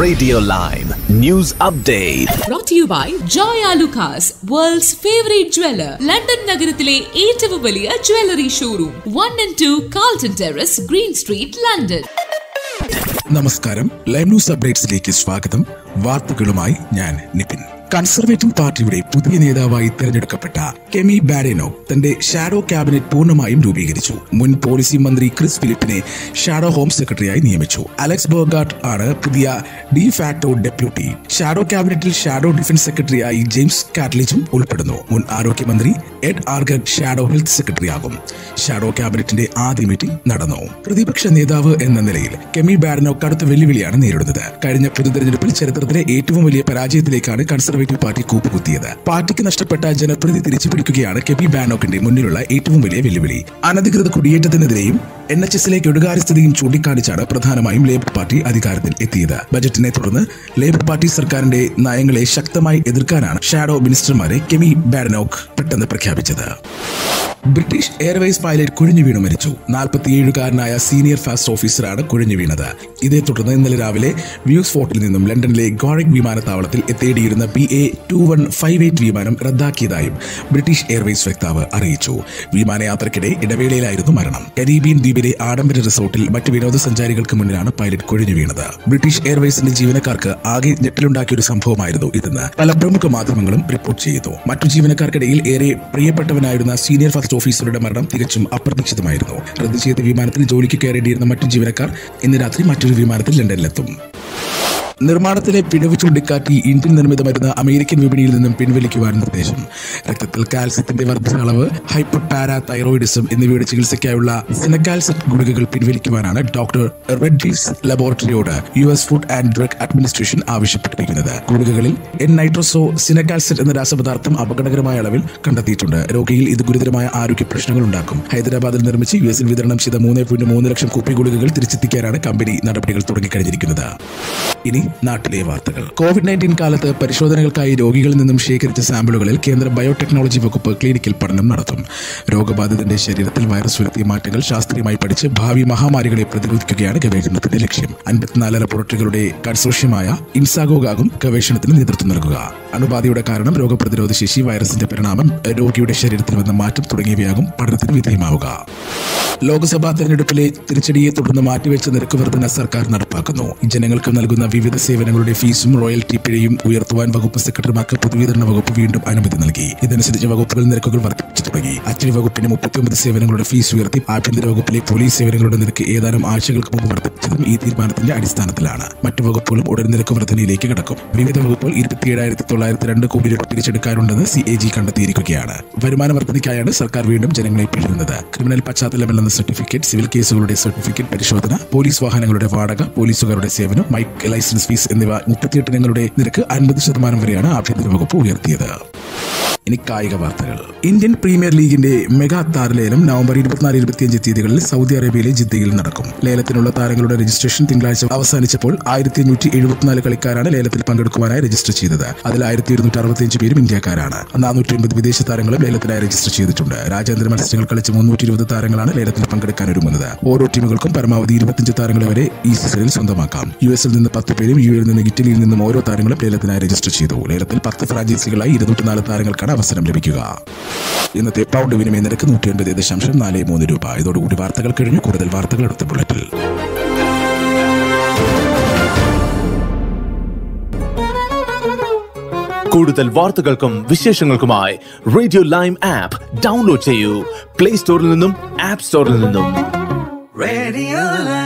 Radio Lime News Update. brought to you by Joy Alucas, world's favorite jeweler. London നഗരത്തിലെ ഏറ്റവും വലിയ jewellery showroom one and two Carlton Terrace Green Street London നമസ്കാരം live news അപ്ഡേറ്റ്സിലേക്ക് സ്വാഗതം വാർത്തകളുമായി ഞാൻ Nipin conservative പാർട്ടിയുടെ പുതിയ നേതാവായി തെരഞ്ഞെടുക്കപ്പെട്ട കെമി ബാരേനോ തന്റെ ഷാഡോ ക്യാബിനറ്റ് പൂർണ്ണമായും രൂപീകരിച്ചു മുൻ പോളിസി മന്ത്രി ക്രിസ് ഫിലിപ്പിനെ ഷാഡോ ഹോം സെക്രട്ടറിയായി നിയമിച്ചു അലക്സ് ബോർഗാട്ട് ആണ് പുതിയ ഡി ഫാക്ടോ ഡെപ്യൂട്ടി ഷാഡോ ക്യാബിനറ്റിൽ ഷാഡോ ഡിഫൻസ് സെക്രട്ടറിയായി ജെയിംസ് കാറ്റ്ലിച്ചും ഉൾപ്പെടുന്നു മുൻ ആരോഗ്യമന്ത്രി എഡ് ആർഗർ ഷാഡോ ഹെൽത്ത് സെക്രട്ടറിയാകും ഷാഡോ ക്യാബിനറ്റിന്റെ ആദ്യ മീറ്റിംഗ് നടന്നു പ്രതിപക്ഷ നേതാവ് എന്ന നിലയിൽ കെമി ബാരനോ കടുത്ത വെല്ലുവിളിയാണ് നേരിടുന്നത് കഴിഞ്ഞ പൊതുതെരഞ്ഞെടുപ്പിൽ ചരിത്രത്തിലെ ഏറ്റവും വലിയ പരാജയത്തിലേക്കാണ് കൺസർവേറ്റീവ് പാർട്ടി കൂപ്പുകുത്തിയത് പാർട്ടിക്ക് നഷ്ടപ്പെട്ട ജനപ്രതി തിരിച്ചു പിടിക്കുകയാണ് കെമി ബാനോക്കിന്റെ മുന്നിലുള്ള ഏറ്റവും വലിയ വെല്ലുവിളി അനധികൃത കുടിയേറ്റത്തിനെതിരെയും എൻ എച്ച് എസിലേക്ക് ഒടുകാര്യസ്ഥതയും ചൂണ്ടിക്കാണിച്ചാണ് പ്രധാനമായും ലേബർ പാർട്ടി അധികാരത്തിൽ എത്തിയത് ബജറ്റിനെ തുടർന്ന് ലേബർ പാർട്ടി സർക്കാരിന്റെ നയങ്ങളെ ശക്തമായി എതിർക്കാനാണ് ഷാഡോ മിനിസ്റ്റർമാരെ കെമി ബാരനോക്ക് പെട്ടെന്ന് പ്രഖ്യാപിച്ചത് ബ്രിട്ടീഷ് എയർവേസ് പൈലറ്റ് കുഴിഞ്ഞു വീണു മരിച്ചു നാൽപ്പത്തിയേഴുകാരനായ സീനിയർ ഫാസ്റ്റ് ഓഫീസറാണ് കുഴിഞ്ഞു വീണത് ഇതേ തുടർന്ന് ഇന്നലെ രാവിലെ വ്യൂസ് ഫോർട്ടിൽ നിന്നും ലണ്ടനിലെ ഗോറിക് വിമാനത്താവളത്തിൽ എത്തേണ്ടിയിരുന്ന B A two one five eight വിമാനം റദ്ദാക്കിയതായും ബ്രിട്ടീഷ് എയർവേസ് വക്താവ് അറിയിച്ചു വിമാനയാത്രയ്ക്കിടെ ഇടവേളയിലായിരുന്നു മരണം കരീബിയൻ ദ്വീപിലെ ആഡംബര റിസോർട്ടിൽ മറ്റ് വിനോദസഞ്ചാരികൾക്ക് മുന്നിലാണ് പൈലറ്റ് കുഴിഞ്ഞു വീണത് ബ്രിട്ടീഷ് എയർവേസിന്റെ ജീവനക്കാർക്ക് ആകെ ഞെട്ടലുണ്ടാക്കിയ ഒരു സംഭവമായിരുന്നു ഇതെന്ന് പല പ്രമുഖ മാധ്യമങ്ങളും റിപ്പോർട്ട് ചെയ്തു മറ്റു ജീവനക്കാർക്കിടയിൽ ഏറെ പ്രിയപ്പെട്ടവനായിരുന്ന സീനിയർ ഫസ്റ്റ് ഓഫീസറുടെ മരണം തികച്ചും അപ്രതീക്ഷിതമായിരുന്നു റദ്ദു ചെയ്ത വിമാനത്തിൽ ജോലിക്ക് കയറേണ്ടിയിരുന്ന മറ്റു ജീവനക്കാർ ഇന്ന് രാത്രി മറ്റൊരു വിമാനത്തിൽ ലണ്ടനിലെത്തും നിർമ്മാണത്തിലെ പിഴവ് ചൂണ്ടിക്കാട്ടി ഇന്ത്യൻ നിർമ്മിത മരുന്ന് അമേരിക്കൻ വിപണിയിൽ നിന്നും പിൻവലിക്കുവാൻ നിർദ്ദേശം രക്തത്തിൽ കാൽസ്യത്തിന്റെ വർദ്ധിത അളവ് ഹൈപ്പർ പാരാ തൈറോയിഡിസം എന്നിവയുടെ ചികിത്സയ്ക്കായുള്ള സിനക്കാൽസെറ്റ് ഗുളികകൾ പിൻവലിക്കുവാനാണ് ഡോക്ടർ റെഡ്ജീസ് ലബോറട്ടറിയോട് U S food and drug administration ആവശ്യപ്പെട്ടിരിക്കുന്നത് ഗുളികകളിൽ എൻ നൈട്രോസോ സിനക്കാൽസെറ്റ് എന്ന രാസപദാർത്ഥം അപകടകരമായ അളവിൽ കണ്ടെത്തിയിട്ടുണ്ട് രോഗിയിൽ ഇത് ഗുരുതരമായ ആരോഗ്യ പ്രശ്നങ്ങൾ ഉണ്ടാക്കും ഹൈദരാബാദിൽ നിർമ്മിച്ച് യു എസിൽ വിതരണം ചെയ്ത മൂന്ന് പോയിന്റ് മൂന്ന് ലക്ഷം കുപ്പി ഗുളികകൾ തിരിച്ചെത്തിക്കാനാണ് കമ്പനി നടപടികൾ തുടങ്ങിക്കഴിഞ്ഞിരിക്കുന്നത് ഇനി നാട്ടിലെ വാർത്തകൾ കോവിഡ് നയൻറ്റീൻ കാലത്ത് പരിശോധനകൾക്കായി രോഗികളിൽ നിന്നും ശേഖരിച്ച സാമ്പിളുകളിൽ കേന്ദ്ര ബയോടെക്നോളജി വകുപ്പ് ക്ലിനിക്കൽ പഠനം നടത്തും രോഗബാധിതന്റെ ശരീരത്തിൽ വൈറസ് വരുത്തിയ മാറ്റങ്ങൾ ശാസ്ത്രീയമായി പഠിച്ച് ഭാവി മഹാമാരികളെ പ്രതിരോധിക്കുകയാണ് ഗവേഷണത്തിന്റെ ലക്ഷ്യം അൻപത്തിനാല് ലബോറട്ടറികളുടെ കൺസോഷ്യമായ ഇൻസാഗോഗാകും ഗവേഷണത്തിന് നേതൃത്വം നൽകുക അണുബാധയുടെ കാരണം രോഗപ്രതിരോധ ശേഷി വൈറസിന്റെ പരിണാമം രോഗിയുടെ ശരീരത്തിൽ വന്ന മാറ്റം തുടങ്ങിയവയാകും പഠനത്തിന് വിധേയമാവുക ലോക്സഭാ തെരഞ്ഞെടുപ്പിലെ തിരിച്ചടിയെ തുടർന്ന് മാറ്റിവെച്ച നിരക്ക് വർധന സർക്കാർ നടപ്പാക്കുന്നു ജനങ്ങൾക്ക് നൽകുന്ന വിവിധ സേവനങ്ങളുടെ ഫീസും റോയൽറ്റി പിഴയും ഉയർത്തുവാൻ വകുപ്പ് സെക്രട്ടറിമാർക്ക് പൊതുവിതരണ വകുപ്പ് വീണ്ടും അനുമതി നൽകി ഇതനുസരിച്ച് വകുപ്പുകൾ നിരക്കുകൾ വർദ്ധിപ്പിച്ചു തുടങ്ങി അച്ചടി വകുപ്പിന് മുപ്പത്തിയൊമ്പത് സേവനങ്ങളുടെ ഫീസ് ഉയർത്തി ആഭ്യന്തര വകുപ്പിലെ പോലീസ് സേവനങ്ങളുടെ നിരക്ക് ഏതാനും ആഴ്ചകൾക്ക് മുമ്പ് വർദ്ധിപ്പിച്ചതും ഈ തീരുമാനത്തിന്റെ അടിസ്ഥാനത്തിലാണ് മറ്റു വകുപ്പുകളും ഉടൻ നിരക്ക് വർധനയിലേക്ക് കടക്കും വിവിധ വകുപ്പുകൾ ഇരുപത്തിയേഴായിരത്തി തൊള്ളായിരത്തി രണ്ട് കോടി രൂപ തിരിച്ചെടുക്കാനുണ്ടെന്ന് സി എ ജി കണ്ടെത്തിയിരിക്കുകയാണ് വരുമാന വർധനയ്ക്കായാണ് സർക്കാർ വീണ്ടും ജനങ്ങളെ പിഴുന്നത് ക്രിമിനൽ പശ്ചാത്തലമില്ലെന്ന സർട്ടിഫിക്കറ്റ് സിവിൽ കേസുകളുടെ സർട്ടിഫിക്കറ്റ് പരിശോധന പോലീസ് വാഹനങ്ങളുടെ വാടക പോലീസുകാരുടെ സേവനം മൈക്ക് ലൈസൻസ് ഫീസ് എന്നിവ മുപ്പത്തിയെട്ട് ഇനങ്ങളുടെ നിരക്ക് അൻപത് ശതമാനം വരെയാണ് ആഭ്യന്തര വകുപ്പ് ഉയർത്തിയത് ഇനി കായിക വാർത്തകൾ ഇന്ത്യൻ പ്രീമിയർ ലീഗിന്റെ മെഗാ താരലേലം നവംബർ ഇരുപത്തിനാല് ഇരുപത്തിയഞ്ച് തീയതികളിൽ സൗദി അറേബ്യയിലെ ജിദ്ദയിൽ നടക്കും ലേലത്തിനുള്ള താരങ്ങളുടെ രജിസ്ട്രേഷൻ തിങ്കളാഴ്ച അവസാനിച്ചപ്പോൾ ആയിരത്തി അഞ്ഞൂറ്റി എഴുപത്തിനാല് കളിക്കാരാണ് ലേലത്തിൽ പങ്കെടുക്കുവാനായി രജിസ്റ്റർ ചെയ്തത് അതിൽ ആയിരത്തി ഇരുന്നൂറ്റി അറുപത്തിയഞ്ച് പേരും ഇന്ത്യക്കാരാണ് നാനൂറ്റി അൻപത് വിദേശ താരങ്ങളും ലേലത്തിനായി രജിസ്റ്റർ ചെയ്തിട്ടുണ്ട് രാജ്യാന്തര മത്സരങ്ങൾ കളിച്ച മുന്നൂറ്റി ഇരുപത് താരങ്ങളാണ് ലേലത്തിൽ പങ്കെടുക്കാൻ ഒരുങ്ങുന്നത് ഓരോ ടീമുകൾക്കും പരമാവധി ഇരുപത്തിയഞ്ച് താരങ്ങളെ വരെ ഈ സീസണിൽ സ്വന്തമാക്കാം യു എസിൽ നിന്ന് പത്ത് പേരും യു എയിൽ നിന്ന് ഇറ്റലിയിൽ നിന്നും ഓരോ താരങ്ങളും ലേലത്തിനായി രജിസ്റ്റർ ചെയ്തു ലേലത്തിൽ പത്ത് ഫ്രാഞ്ചൈസികളായി ഇരുന്നൂറ്റിനാല് താരങ്ങൾക്കാണ് അവസരം ലഭിക്കുക ഇന്നത്തെ പൗണ്ട് വിനിമയ നിരക്ക് നൂറ്റി ഒൻപത് ദശാംശം നാല് മൂന്ന് രൂപ ഇതോടുകൂടി വാർത്തകൾ കഴിഞ്ഞു കൂടുതൽ വാർത്തകൾ അടുത്ത ബുള്ളറ്റിൽ കൂടുതൽ വാർത്തകൾക്കും വിശേഷങ്ങൾക്കുമായി റേഡിയോ ലൈം ആപ്പ് ഡൗൺലോഡ് ചെയ്യൂ പ്ലേ സ്റ്റോറിൽ നിന്നും ആപ്പ് സ്റ്റോറിൽ നിന്നും Radio Lime.